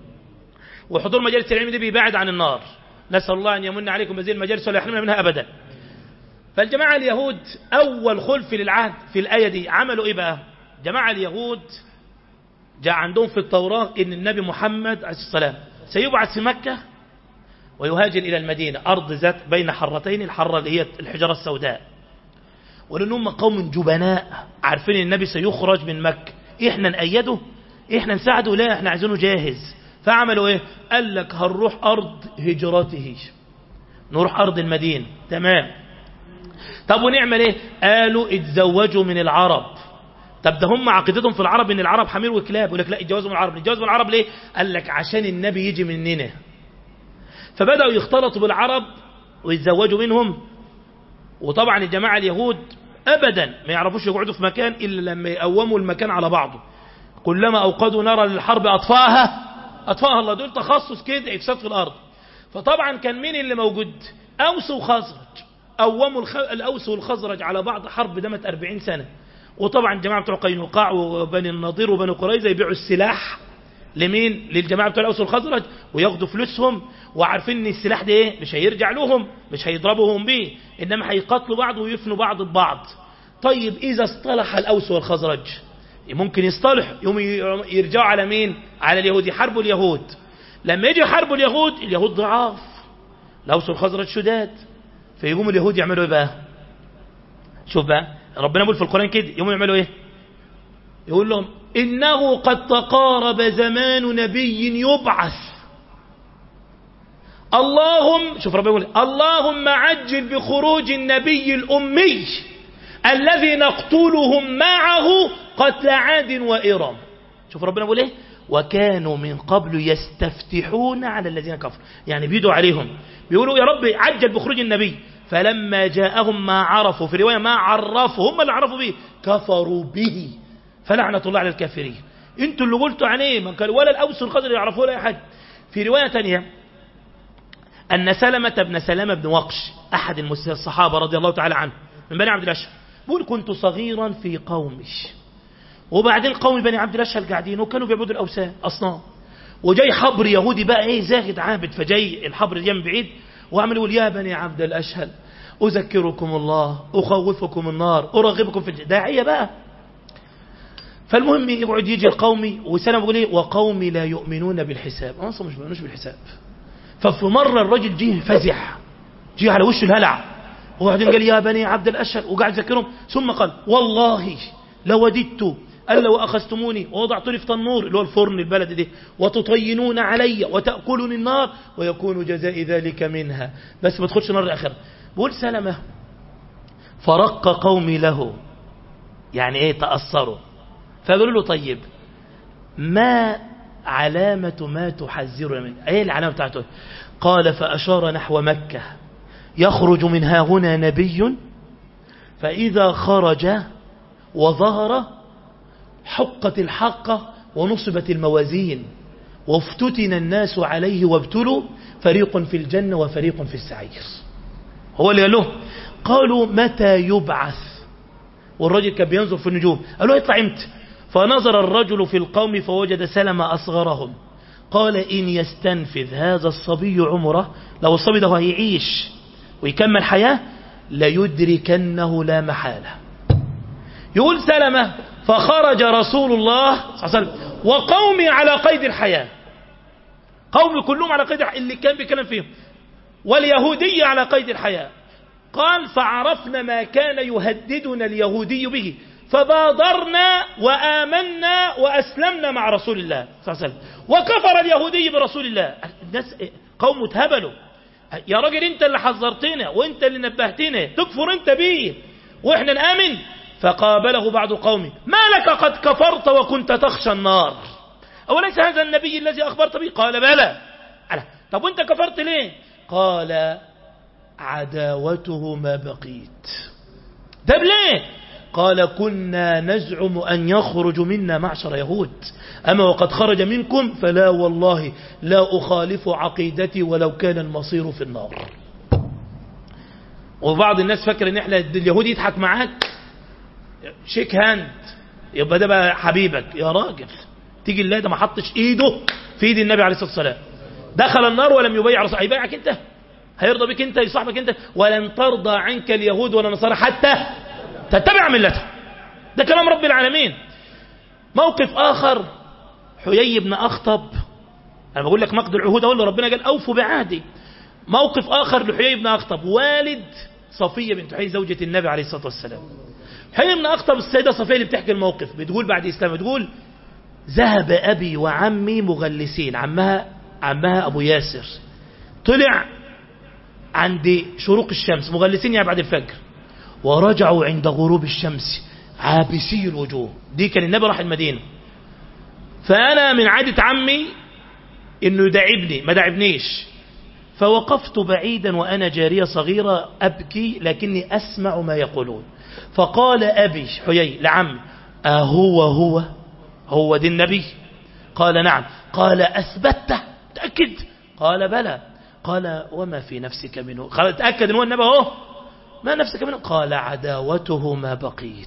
وحضور مجالس العلم دي بيبعد عن النار نسأل الله أن يمن عليكم بهذه المجالس ولا يحرمنا منها أبدا فالجماعة اليهود أول خلف للعهد في الآية دي عملوا إيه بقى جماعة اليهود جاء عندهم في التوراة إن النبي محمد عليه السلام سيبعث في مكة ويهاجر إلى المدينة أرض ذات بين حرتين الحرة اللي هي الحجرة السوداء ولأنهم قوم جبناء عارفين ان النبي سيخرج من مكة إحنا نأيده إحنا نساعده لا إحنا عايزينه جاهز فعملوا ايه قال لك هنروح ارض هجرته نروح ارض المدينة تمام طب ونعمل ايه قالوا اتزوجوا من العرب طب ده هم عقيدتهم في العرب ان العرب حمير وكلاب يقول لك لا اتجوزوا من العرب نتجوز من العرب ليه قال لك عشان النبي يجي مننا فبداوا يختلطوا بالعرب ويتزوجوا منهم وطبعا الجماعه اليهود ابدا ما يعرفوش يقعدوا في مكان الا لما يقوموا المكان على بعضه كلما اوقدوا نارا للحرب اطفاها اطفاها الله دول تخصص كده افساد في الارض فطبعا كان مين اللي موجود اوس وخزرج قوموا الخ... الاوس والخزرج على بعض حرب دامت 40 سنه وطبعا الجماعه بتوع قينقاع وبني النضير وبني قريظه يبيعوا السلاح لمين للجماعه بتوع الاوس والخزرج وياخدوا فلوسهم وعارفين ان السلاح ده ايه مش هيرجع لهم مش هيضربوهم بيه انما هيقاتلوا بعض ويفنوا بعض ببعض طيب اذا اصطلح الاوس والخزرج ممكن يصطلح يوم يرجعوا على مين على اليهود يحاربوا اليهود لما يجي يحاربوا اليهود اليهود ضعاف الاوس والخزرج شداد فيقوم اليهود يعملوا ايه بقى شوف بقى ربنا يقول في القرآن كده يقوموا يعملوا ايه يقول لهم إنه قد تقارب زمان نبي يبعث اللهم شوف ربنا يقول اللهم عجل بخروج النبي الأمي الذي نقتلهم معه قتل عاد وإرم شوف ربنا يقول ايه وكانوا من قبل يستفتحون على الذين كفروا يعني بيدوا عليهم بيقولوا يا رب عجل بخروج النبي فلما جاءهم ما عرفوا في رواية ما عرفوا هم اللي عرفوا به كفروا به فلعنة الله على الكافرين انتوا اللي قلتوا عليه من كان ولا الأوس الخضر يعرفوه ولا أحد في رواية تانية أن سلمة بن سلامة بن وقش أحد الصحابة رضي الله تعالى عنه من بني عبد الأشهر بيقول كنت صغيرا في قومي وبعدين قوم بني عبد الأشهر قاعدين وكانوا بيعبدوا الأوثان أصنام وجاي حبر يهودي بقى ايه زاهد عابد فجاي الحبر جاي من بعيد وعمل يقول يا بني عبد الأشهل أذكركم الله أخوفكم النار أرغبكم في الجنة داعية بقى فالمهم يقعد يجي القومي وسلم يقول ايه وقومي لا يؤمنون بالحساب أصلا مش بيؤمنوش بالحساب ففي مرة الرجل جه فزع جه على وشه الهلع وبعدين قال يا بني عبد الأشهل وقعد يذكرهم ثم قال والله لوددت ألا وأخذتموني ووضعتني في تنور اللي هو الفرن البلد دي وتطينون علي وتأكلني النار ويكون جزاء ذلك منها بس ما تدخلش نار الآخرة بقول سلمة فرق قومي له يعني ايه تأثروا فقالوا له طيب ما علامة ما تحذرنا منه ايه العلامة بتاعته قال فأشار نحو مكة يخرج من ها هنا نبي فإذا خرج وظهر حقت الحقة ونصبت الموازين وافتتن الناس عليه وابتلوا فريق في الجنة وفريق في السعير هو اللي قال له قالوا متى يبعث والرجل كان بينظر في النجوم قالوا يطلع امتى فنظر الرجل في القوم فوجد سلم أصغرهم قال إن يستنفذ هذا الصبي عمره لو الصبي ده هيعيش ويكمل حياة ليدركنه لا محالة يقول سلمة فخرج رسول الله صلى الله عليه وسلم وقومي على قيد الحياة قومي كلهم على قيد الحياة اللي كان بيتكلم فيهم واليهودية على قيد الحياة قال فعرفنا ما كان يهددنا اليهودي به فبادرنا وآمنا وأسلمنا مع رسول الله صلى الله عليه وسلم وكفر اليهودي برسول الله الناس قوم اتهبلوا يا راجل انت اللي حذرتنا وانت اللي نبهتنا تكفر انت بيه واحنا نآمن فقابله بعض قومه ما لك قد كفرت وكنت تخشى النار أوليس هذا النبي الذي أخبرت به قال بلى طب وانت كفرت ليه قال عداوته ما بقيت ده ليه قال كنا نزعم أن يخرج منا معشر يهود أما وقد خرج منكم فلا والله لا أخالف عقيدتي ولو كان المصير في النار وبعض الناس فكر ان احنا اليهود يضحك معاك شيك هاند يبقى ده بقى حبيبك يا راجل تيجي الله ده ما حطش ايده في ايد النبي عليه الصلاه والسلام دخل النار ولم يبيع رسول هيبيعك انت هيرضى بك انت يصاحبك انت ولن ترضى عنك اليهود ولا النصارى حتى تتبع ملته ده كلام رب العالمين موقف اخر حيي بن اخطب انا بقول لك نقد العهود اقول له ربنا قال اوفوا بعهدي موقف اخر لحيي بن اخطب والد صفيه بنت حيي زوجة النبي عليه الصلاه والسلام حيي بن اخطب السيده صفيه اللي بتحكي الموقف بتقول بعد اسلام بتقول ذهب ابي وعمي مغلسين عمها عمها ابو ياسر طلع عند شروق الشمس مغلسين يعني بعد الفجر ورجعوا عند غروب الشمس عابسي الوجوه دي كان النبي راح المدينة فأنا من عادة عمي إنه يدعبني ما دعبنيش فوقفت بعيدا وأنا جارية صغيرة أبكي لكني أسمع ما يقولون فقال أبي حيي لعمي أهو هو هو دي النبي قال نعم قال أثبته تأكد قال بلى قال وما في نفسك منه قال تأكد أنه النبي اهو ما نفسك منه قال عداوته ما بقيت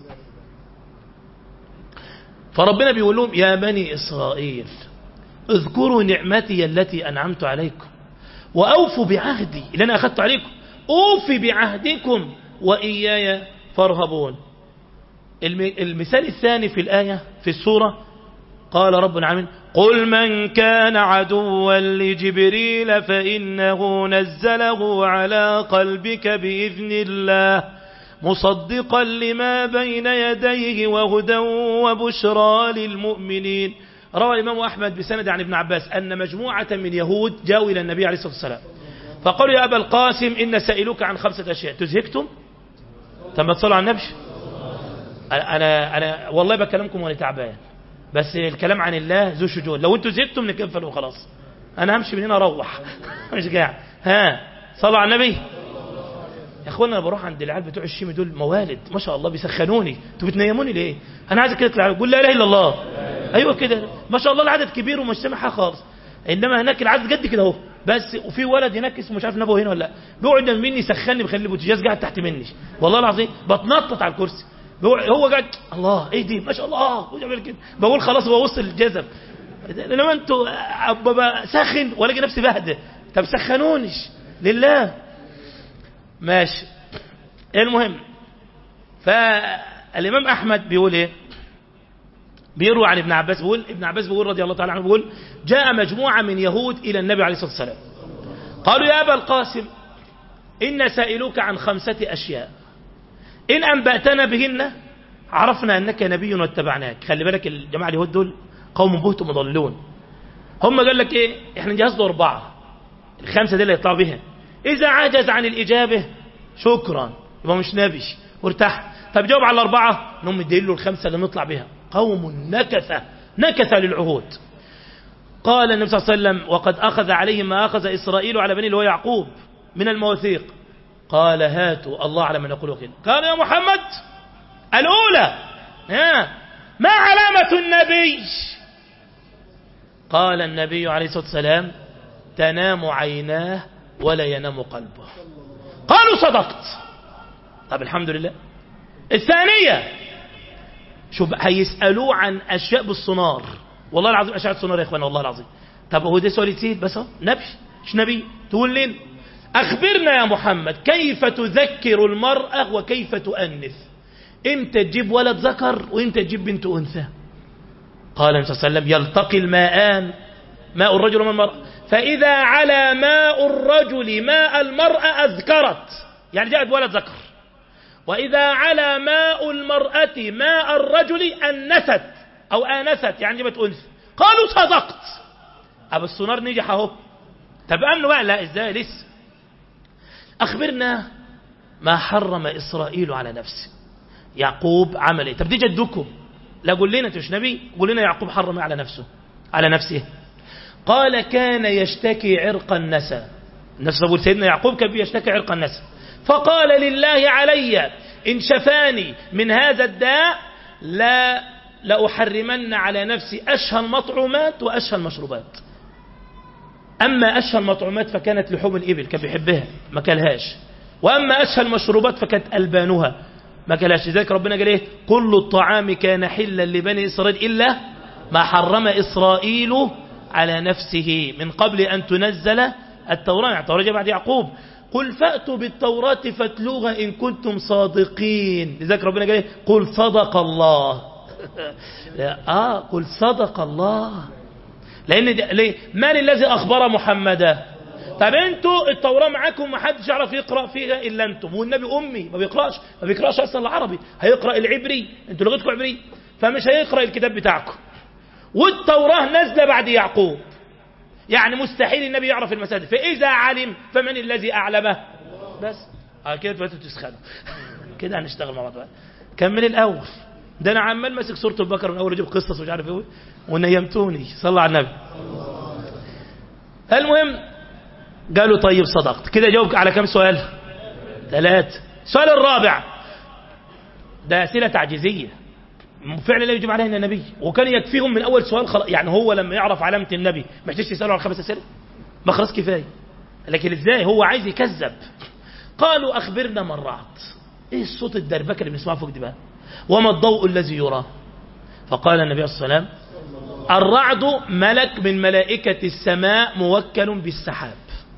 فربنا بيقول لهم يا بني إسرائيل اذكروا نعمتي التي أنعمت عليكم وأوفوا بعهدي اللي أنا أخذت عليكم أوفي بعهدكم وإياي فارهبون المثال الثاني في الآية في السورة قال رب العالمين قل من كان عدوا لجبريل فإنه نزله على قلبك بإذن الله مصدقا لما بين يديه وهدى وبشرى للمؤمنين روى الإمام أحمد بسند عن ابن عباس أن مجموعة من يهود جاءوا إلى النبي عليه الصلاة والسلام فقالوا يا أبا القاسم إن سائلوك عن خمسة أشياء تزهكتم تم تصلوا على النبي أنا, أنا والله بكلمكم وأنا تعبان بس الكلام عن الله ذو شجون لو انتوا زهقتم نكفل وخلاص انا همشي من هنا اروح مش قاعد ها صلوا على النبي يا اخوانا انا بروح عند العيال بتوع الشيمي دول موالد ما شاء الله بيسخنوني انتوا بتنيموني ليه انا عايزك كده تطلع قول لا اله الا الله ايوه كده ما شاء الله العدد كبير ومش سامع حاجه خالص انما هناك العدد قد كده اهو بس وفي ولد هناك اسمه مش عارف نبوه هنا ولا لا بيقعد جنب مني يسخني بيخلي البوتجاز قاعد تحت مني والله العظيم بتنطط على الكرسي هو قاعد الله ايه دي ما شاء الله وجعل كده بقول خلاص هو وصل الجذب انما انتوا ببقى سخن والاقي نفسي بهدى طب سخنونيش لله ماشي المهم فالامام احمد بيقول ايه بيروي عن ابن عباس بيقول ابن عباس بيقول رضي الله تعالى عنه بيقول جاء مجموعه من يهود الى النبي عليه الصلاه والسلام قالوا يا ابا القاسم ان سائلوك عن خمسه اشياء إن أنبأتنا بهن عرفنا أنك نبي واتبعناك خلي بالك الجماعة اليهود دول قوم بهت مضلون هم قال لك إيه إحنا نجهز له أربعة الخمسة دي اللي يطلعوا بها إذا عجز عن الإجابة شكرا يبقى مش نبي وارتاح طب جاوب على الأربعة نقوم مدين له الخمسة اللي نطلع بها قوم نكثة نكثة للعهود قال النبي صلى الله عليه وسلم وقد أخذ عليهم ما أخذ إسرائيل على بني اللي هو يعقوب من المواثيق قال هاتوا الله على من يقول كده قال يا محمد الأولى ها ما علامة النبي قال النبي عليه الصلاة والسلام تنام عيناه ولا ينام قلبه قالوا صدقت طب الحمد لله الثانية شوف هيسألوه عن أشياء بالصنار والله العظيم أشياء الصنار يا إخوانا والله العظيم طب هو ده سؤال يتسيد بس نبي مش نبي تقول لين أخبرنا يا محمد كيف تذكر المرأة وكيف تؤنث امتى تجيب ولد ذكر وامتى تجيب بنت أنثى قال النبي صلى الله عليه وسلم يلتقي الماءان ماء الرجل وماء المرأة فإذا على ماء الرجل ماء المرأة أذكرت يعني جاءت ولد ذكر وإذا على ماء المرأة ماء الرجل أنست أو آنست يعني جبت أنثى قالوا صدقت أبو السونار نجح أهو طب أمنوا بقى لا إزاي لسه أخبرنا ما حرم إسرائيل على نفسه يعقوب عمل إيه طب دي جدكم لا قول لنا انت مش نبي قول لنا يعقوب حرم على نفسه على نفسه قال كان يشتكي عرق النسى نفس أقول سيدنا يعقوب كان يشتكي عرق النسى فقال لله علي إن شفاني من هذا الداء لا لأحرمن على نفسي أشهى المطعومات وأشهى المشروبات أما أشهى المطعومات فكانت لحوم الإبل كان بيحبها ما كلهاش وأما أشهى المشروبات فكانت ألبانها ما كلهاش لذلك ربنا قال إيه كل الطعام كان حلا لبني إسرائيل إلا ما حرم إسرائيل على نفسه من قبل أن تنزل التوراة يعني التوراة بعد يعقوب قل فأتوا بالتوراة فاتلوها إن كنتم صادقين لذلك ربنا قال إيه قل صدق الله آه قل صدق الله لأن دي ليه من الذي أخبر محمدا طب انتوا التوراة معاكم ما حدش يعرف يقرأ فيها إلا انتم والنبي أمي ما بيقرأش ما بيقرأش أصلا العربي هيقرأ العبري انتوا لغتكم عبري فمش هيقرأ الكتاب بتاعكم والتوراة نازلة بعد يعقوب يعني مستحيل النبي يعرف المسائل فإذا علم فمن الذي أعلمه بس آه كده دلوقتي تسخنوا كده هنشتغل مع بعض كان من الأول ده أنا عمال ماسك سورة البقرة من أول أجيب قصص ومش عارف إيه ونيمتوني صلى على النبي المهم قالوا طيب صدقت كده جاوب على كم سؤال ثلاثة السؤال الرابع ده أسئلة تعجيزية فعلا لا يجيب عليها النبي وكان يكفيهم من أول سؤال خلاص يعني هو لما يعرف علامة النبي ما يحتاجش يسأله على خمس أسئلة ما خلاص كفاية لكن ازاي هو عايز يكذب قالوا أخبرنا من رعد ايه الصوت الدربكة اللي بنسمعه فوق دي بقى وما الضوء الذي يرى فقال النبي صلى الله عليه وسلم الرعد ملك من ملائكة السماء موكل بالسحاب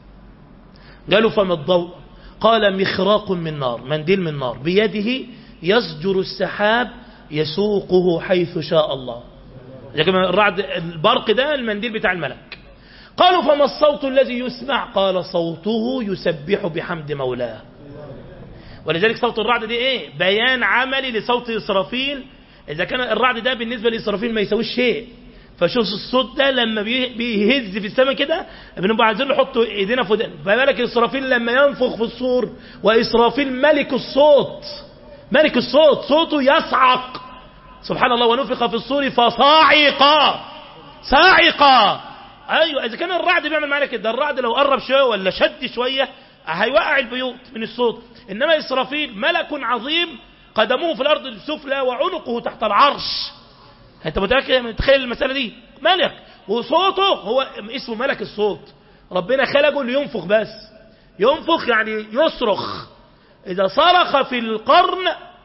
قالوا فما الضوء قال مخراق من نار منديل من نار بيده يسجر السحاب يسوقه حيث شاء الله لكن الرعد البرق ده المنديل بتاع الملك قالوا فما الصوت الذي يسمع قال صوته يسبح بحمد مولاه ولذلك صوت الرعد دي ايه بيان عملي لصوت إسرافيل إذا كان الرعد ده بالنسبة لإسرافيل ما يسويش شيء فشوف الصوت ده لما بيهز في السماء كده بنبقى عايزين نحط ايدينا في ودان فبالك إسرافيل لما ينفخ في الصور وإسرافيل ملك الصوت ملك الصوت صوته يصعق سبحان الله ونفخ في الصور فصاعق صاعق ايوه اذا كان الرعد بيعمل معانا كده الرعد لو قرب شويه ولا شد شويه هيوقع البيوت من الصوت انما اسرافيل ملك عظيم قدموه في الارض السفلى وعنقه تحت العرش انت متخيل المساله دي ملك وصوته هو اسمه ملك الصوت ربنا خلقه لينفخ بس ينفخ يعني يصرخ اذا صرخ في القرن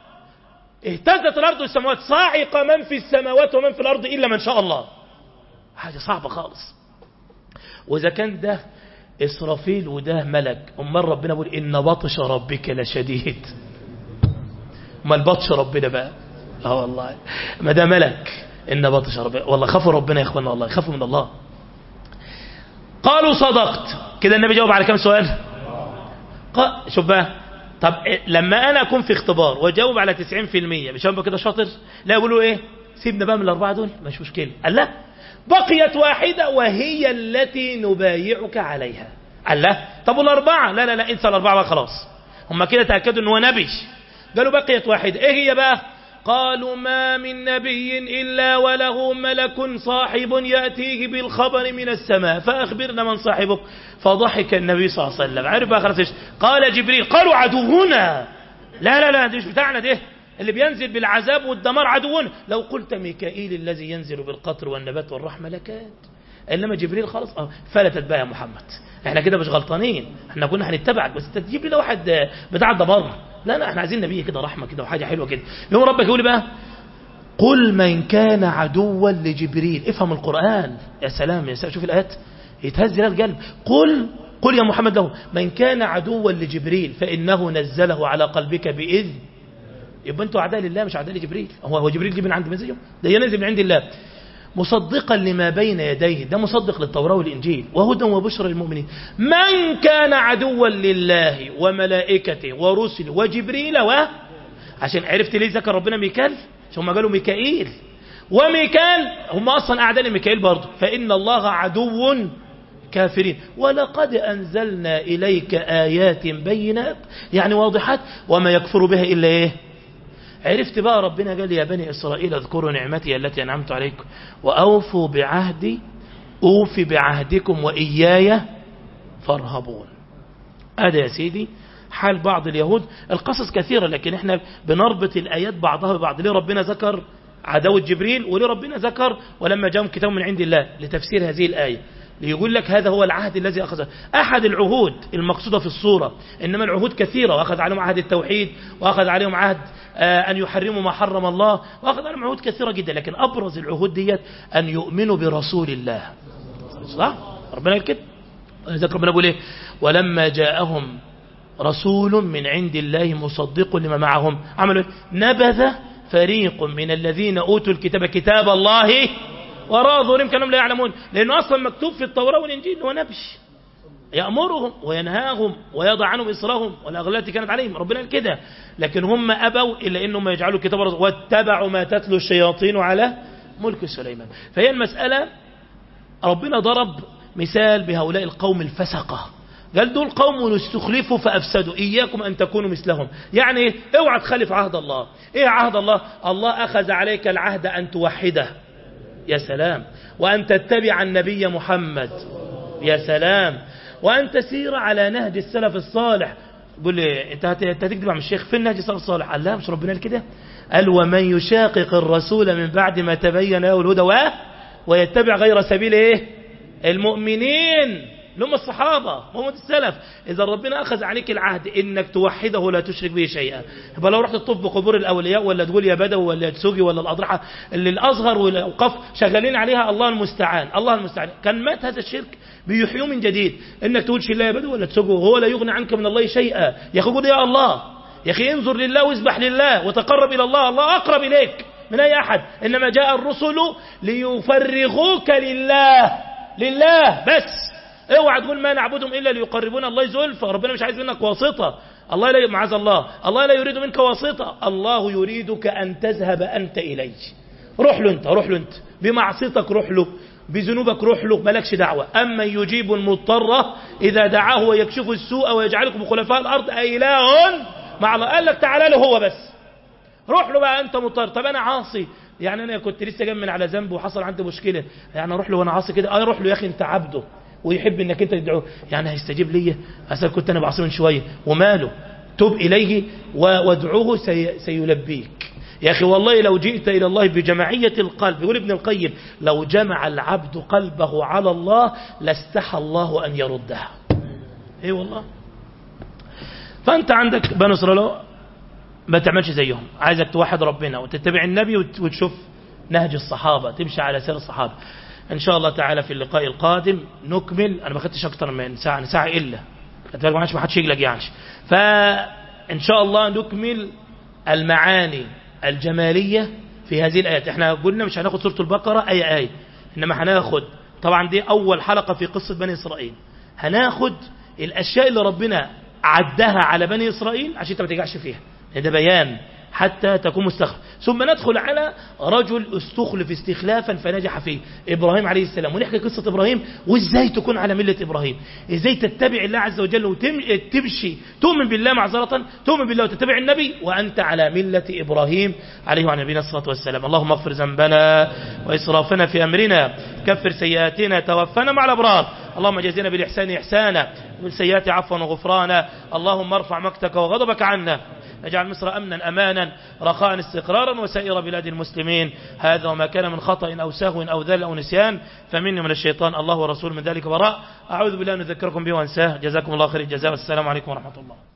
اهتزت الارض والسماوات صاعق من في السماوات ومن في الارض الا من شاء الله حاجه صعبه خالص واذا كان ده إسرافيل وده ملك أمال ربنا بيقول إن بطش ربك لشديد ما البطش ربنا بقى اه والله ما ده ملك إن بطش ربك والله خافوا ربنا يا إخوانا والله خافوا من الله قالوا صدقت كده النبي جاوب على كم سؤال قال شوف بقى طب لما أنا أكون في اختبار وأجاوب على 90% مش هبقى كده شاطر لا يقولوا إيه سيبنا بقى من الأربعة دول مش مشكلة قال لا بقيت واحدة وهي التي نبايعك عليها قال لا طب والأربعة لا لا لا انسى الأربعة بقى خلاص هم كده تأكدوا أنه نبي قالوا بقيت واحدة ايه هي بقى قالوا ما من نبي إلا وله ملك صاحب يأتيه بالخبر من السماء فأخبرنا من صاحبك فضحك النبي صلى الله عليه وسلم عرف بقى خلاص قال جبريل قالوا عدونا لا لا لا دي مش بتاعنا ده اللي بينزل بالعذاب والدمار عدونا لو قلت ميكائيل الذي ينزل بالقطر والنبات والرحمة لكاد إنما جبريل خلاص اه فلتت بقى يا محمد احنا كده مش غلطانين احنا كنا هنتبعك بس انت تجيب لنا واحد بتاع الدمار لا لا احنا عايزين نبي كده رحمة كده وحاجة حلوة كده يوم ربك يقول بقى قل من كان عدوا لجبريل افهم القرآن يا سلام يا سلام شوف الآيات يتهز لها القلب قل قل يا محمد له من كان عدوا لجبريل فإنه نزله على قلبك بإذن يبقى انتوا اعداء لله مش اعداء لجبريل هو هو جبريل جه من عند مزيه ده ينزل من عند الله مصدقا لما بين يديه ده مصدق للتوراة والإنجيل وهدى وبشرى للمؤمنين من كان عدوا لله وملائكته ورسله وجبريل و عشان عرفت ليه ذكر ربنا ميكال عشان هم قالوا ميكائيل وميكال هم أصلا أعداء لميكائيل برضه فإن الله عدو كافرين ولقد أنزلنا إليك آيات بينات يعني واضحات وما يكفر بها إلا إيه عرفت بقى ربنا قال يا بني إسرائيل اذكروا نعمتي التي أنعمت عليكم وأوفوا بعهدي أوفي بعهدكم وإياي فارهبون هذا يا سيدي حال بعض اليهود القصص كثيرة لكن احنا بنربط الآيات بعضها ببعض ليه ربنا ذكر عداوة جبريل وليه ربنا ذكر ولما جاءهم كتاب من عند الله لتفسير هذه الآية ليقول لك هذا هو العهد الذي أخذه أحد العهود المقصودة في الصورة إنما العهود كثيرة وأخذ عليهم عهد التوحيد وأخذ عليهم عهد أن يحرموا ما حرم الله وأخذ عليهم عهود كثيرة جدا لكن أبرز العهود ديت أن يؤمنوا برسول الله صح؟ ربنا قال كده ذكر ربنا بيقول إيه ولما جاءهم رسول من عند الله مصدق لما معهم عملوا إيه؟ نبذ فريق من الذين أوتوا الكتاب كتاب الله وراء ظهورهم كانوا لا يعلمون لأنه أصلا مكتوب في التوراة والإنجيل هو نبي يأمرهم وينهاهم ويضع عنهم إصرهم والأغلال التي كانت عليهم ربنا قال كده لكن هم أبوا إلا أنهم يجعلوا كتاب الرسول واتبعوا ما تتلو الشياطين على ملك سليمان فهي المسألة ربنا ضرب مثال بهؤلاء القوم الفسقة قال دول قوم استخلفوا فأفسدوا إياكم أن تكونوا مثلهم يعني إيه؟ اوعى تخالف عهد الله إيه عهد الله الله أخذ عليك العهد أن توحده يا سلام وأن تتبع النبي محمد يا سلام وأن تسير على نهج السلف الصالح قول لي انت هت- أنت هتكذب عن الشيخ فين نهج السلف الصالح قال لا مش ربنا قال كده قال ومن يشاقق الرسول من بعد ما تبين له الهدى و- ويتبع غير سبيل ايه المؤمنين اللي هم الصحابة هم السلف إذا ربنا أخذ عليك العهد إنك توحده ولا تشرك به شيئا يبقى لو رحت تطوف بقبور الأولياء ولا تقول يا بدو ولا تسوقي ولا الأضرحة اللي الأصغر والأوقاف شغالين عليها الله المستعان الله المستعان كان مات هذا الشرك بيحيوه من جديد إنك تقول لا يا بدو ولا تسوقه وهو لا يغني عنك من الله شيئا يا أخي قول يا الله يا أخي انظر لله واسبح لله وتقرب إلى الله الله أقرب إليك من أي أحد إنما جاء الرسل ليفرغوك لله لله بس اوعى تقول ما نعبدهم الا ليقربونا الله زلفى ربنا مش عايز منك واسطه الله لا معاذ الله الله لا يريد منك واسطه الله يريدك ان تذهب انت اليه روح له انت روح له انت بمعصيتك روح له بذنوبك روح له مالكش دعوه اما يجيب المضطر اذا دعاه ويكشف السوء ويجعلكم خلفاء الارض اله مع الله قال لك تعالى له هو بس روح له بقى انت مضطر طب انا عاصي يعني انا كنت لسه جاي من على ذنب وحصل عندي مشكله يعني اروح له وانا عاصي كده اه اروح له يا اخي انت عبده ويحب انك انت تدعوه يعني هيستجيب لي اصل كنت انا بعصي من شويه وماله تب اليه و- وادعوه سي سيلبيك يا اخي والله لو جئت الى الله بجمعيه القلب يقول ابن القيم لو جمع العبد قلبه على الله لاستحى الله ان يردها ايه والله فانت عندك بنو اسرائيل ما تعملش زيهم عايزك توحد ربنا وتتبع النبي وت- وتشوف نهج الصحابة تمشي على سير الصحابة إن شاء الله تعالى في اللقاء القادم نكمل أنا ما خدتش أكتر من ساعة ساعة إلا خدت بالك معلش ما حدش يقلق يعني فإن شاء الله نكمل المعاني الجمالية في هذه الآيات احنا قلنا مش هناخد سورة البقرة أي آية إنما هناخد طبعا دي أول حلقة في قصة بني إسرائيل هناخد الأشياء اللي ربنا عدها على بني إسرائيل عشان انت ما ترجعش فيها ده بيان حتى تكون مستخلف ثم ندخل على رجل استخلف استخلافا فنجح فيه إبراهيم عليه السلام ونحكي قصة إبراهيم وإزاي تكون على ملة إبراهيم إزاي تتبع الله عز وجل وتمشي تؤمن بالله معذرة تؤمن بالله وتتبع النبي وأنت على ملة إبراهيم عليه وعلى نبينا الصلاة والسلام اللهم اغفر ذنبنا وإسرافنا في أمرنا كفر سيئاتنا توفنا مع الأبرار اللهم جزينا بالإحسان إحسانا بالسيئات عفوا وغفرانا اللهم ارفع مقتك وغضبك عنا اجعل مصر أمنا أمانا رخاء استقرارا وسائر بلاد المسلمين هذا وما كان من خطأ أو سهو أو ذل أو نسيان فمني من الشيطان الله ورسول من ذلك براء أعوذ بالله أن أذكركم به وأنساه جزاكم الله خير الجزاء والسلام عليكم ورحمة الله